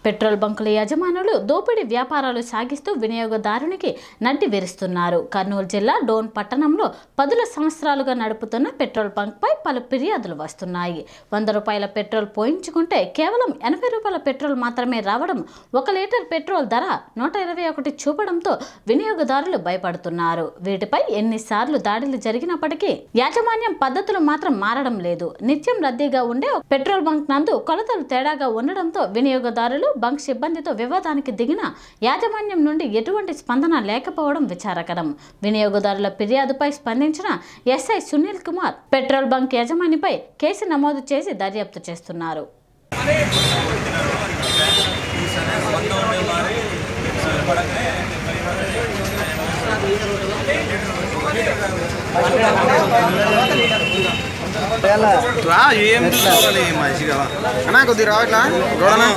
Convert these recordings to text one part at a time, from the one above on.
Petrol బంకుల యజమానులు దోపిడీ వ్యాపారాలు సాగిస్తూ వినియోగదారునికి నడ్డి విరుస్తున్నారు కర్నూలు జిల్లా డోన్ పట్టణంలో పదుల సంవత్సరాలుగా నడుపుతున్న పెట్రోల్ బంక్పై పలు ఫిర్యాదులు వస్తున్నాయి వంద రూపాయల పెట్రోల్ పోయించుకుంటే కేవలం ఎనభై రూపాయల పెట్రోల్ మాత్రమే రావడం ఒక లీటర్ పెట్రోల్ ధర నూట ఇరవై ఒకటి చూపడంతో వినియోగదారులు భయపడుతున్నారు వీటిపై ఎన్నిసార్లు దాడులు జరిగినప్పటికీ యాజమాన్యం పద్ధతులు మాత్రం మారడం లేదు నిత్యం రద్దీగా ఉండే ఒక పెట్రోల్ బంక్ నందు కొలతలు తేడాగా ఉండడంతో వినియోగదారులు బంక్ సిబ్బందితో వివాదానికి దిగిన యాజమాన్యం నుండి ఎటువంటి స్పందన లేకపోవడం విచారకరం వినియోగదారుల ఫిర్యాదుపై స్పందించిన SI Sunil Kumar petrol bunk యజమానిపై కేసు నమోదు చేసి దర్యాప్తు చేస్తున్నారు రా ఏం చూసుకోవాలి మంచిగా అన్నా కొద్దిగా రావట్లా గోడనా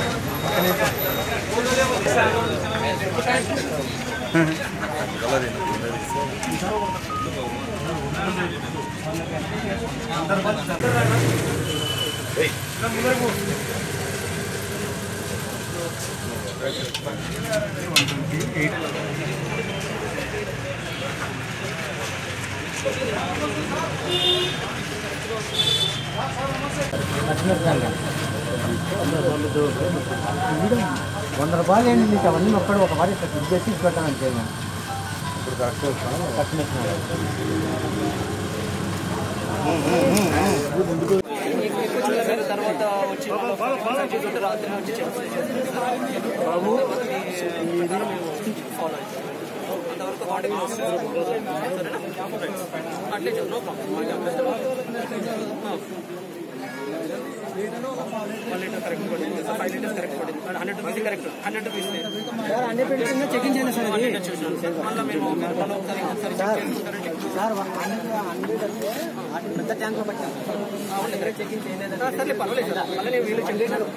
వంద రూపాయలు ఏంటి నీకు అవన్నీ ఒక్కడు ఒక వారి చేసి పెట్టాను చేయను ఇప్పుడు కరెక్ట్ కట్టినట్టున్నారు తర్వాత వచ్చి చేస్తుంటే రాత్రి వచ్చి బాబు ఫాలో అంతవరకు వాటికి సరేనా అట్లే చెప్పు నో వన్ లీటర్ కరెక్ట్ పడింది ఫైవ్ లీటర్స్ కరెక్ట్ పడింది hundred rupees correct hundred rupees అన్ని పెట్టుకున్నా చెకింగ్ చేయండి సార్ వన్ లీటర్ చూసినాను సార్ మళ్ళీ మేము మళ్ళీ ఒకసారి ఒకసారి చెక్ చేసుకుంటారని చెక్ సార్ హండ్రెడ్ అంటే పెద్ద ట్యాంక్ పట్టాను చెకింగ్ చేయలేదు సర్లే పర్వాలేదు సార్ మళ్ళీ నేను వీళ్ళు చెక్ చేశాను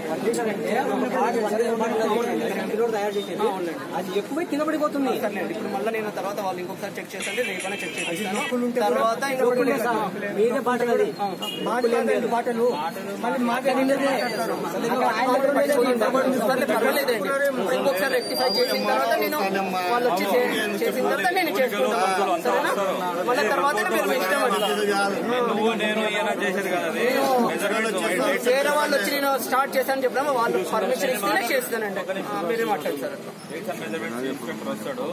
తయారు చేసేది అది ఎక్కువ కింద పడిపోతుంది సర్లేండి ఇప్పుడు మళ్ళీ నేను తర్వాత వాళ్ళు ఇంకొకసారి చెక్ చేసండి రేపైనా చెక్ చేస్తాను తర్వాత ఇంకా మీదే బాటలు అది మాటలు బాటలు మళ్ళీ మాట్లాడిందే సర్లే పర్వాలేదండి ఇప్పుడు ఇంకొకసారి రెక్టిఫై చేసిన తర్వాత నేను వాళ్ళు వచ్చి చే- చేసిన తర్వాత నేను చేసుకుంటాను సరేనా మళ్ళీ తర్వాత మీరు మీ ఇష్టం అది. నేను వేరే వాళ్ళు వచ్చి నేను స్టార్ట్ చేశాను చెప్పినా వాళ్ళు పర్మిషన్ ఇస్తేనే చేస్తానండి ఆ, మీరే మాట్లాడతారు